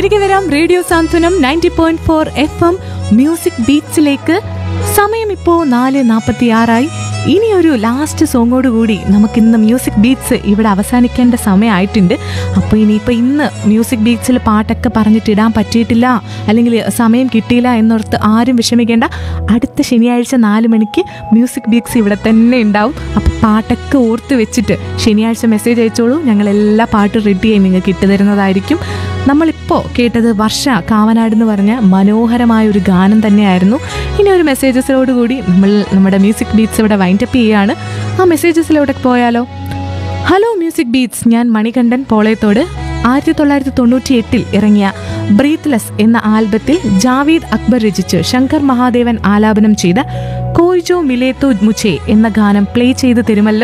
തിരികെ വരാം radio Santhwanam ninety point four F M music ബീറ്റ്സിലേക്ക് സമയം ഇപ്പോൾ നാല് നാൽപ്പത്തി ആറായി ഇനി ഒരു ലാസ്റ്റ് സോങ്ങോട് കൂടി നമുക്ക് ഇന്ന് മ്യൂസിക് ബീറ്റ്സ് ഇവിടെ അവസാനിക്കേണ്ട സമയമായിട്ടുണ്ട് അപ്പോൾ ഇനിയിപ്പോൾ ഇന്ന് മ്യൂസിക് ബീറ്റ്സിൽ പാട്ടൊക്കെ പറഞ്ഞിട്ട് ഇടാൻ പറ്റിയിട്ടില്ല അല്ലെങ്കിൽ സമയം കിട്ടിയില്ല എന്നോർത്ത് ആരും വിഷമിക്കേണ്ട അടുത്ത ശനിയാഴ്ച നാല് മണിക്ക് മ്യൂസിക് ബീറ്റ്സ് ഇവിടെ തന്നെ ഉണ്ടാവും അപ്പോൾ പാട്ടൊക്കെ ഓർത്ത് വെച്ചിട്ട് ശനിയാഴ്ച മെസ്സേജ് അയച്ചോളൂ ഞങ്ങൾ എല്ലാ പാട്ടും റെഡിയായി നിങ്ങൾക്ക് ഇട്ടുതരുന്നതായിരിക്കും നമ്മളിപ്പോൾ കേട്ടത് വർഷ കാവനാട് എന്ന് പറഞ്ഞ മനോഹരമായ ഒരു ഗാനം തന്നെയായിരുന്നു ഇനി ഒരു മെസ്സേജസിലോട് കൂടി നമ്മൾ നമ്മുടെ മ്യൂസിക് ബീറ്റ്സ് ഇവിടെ വൈൻഡപ്പ് ചെയ്യുകയാണ് ആ മെസ്സേജസിലൂടെ പോയാലോ ഹലോ മ്യൂസിക് ബീറ്റ്സ് ഞാൻ മണികണ്ഠൻ പോളയത്തോട് ആയിരത്തി തൊള്ളായിരത്തി തൊണ്ണൂറ്റി എട്ടിൽ ഇറങ്ങിയ ബ്രീത്ത്ലെസ് എന്ന ആൽബത്തിൽ ജാവീദ് അക്ബർ രചിച്ച് ശങ്കർ മഹാദേവൻ ആലാപനം ചെയ്ത കോയ്ജോ മിലേത്തോ മുച്ചേ എന്ന ഗാനം പ്ലേ ചെയ്ത് തരുമല്ലോ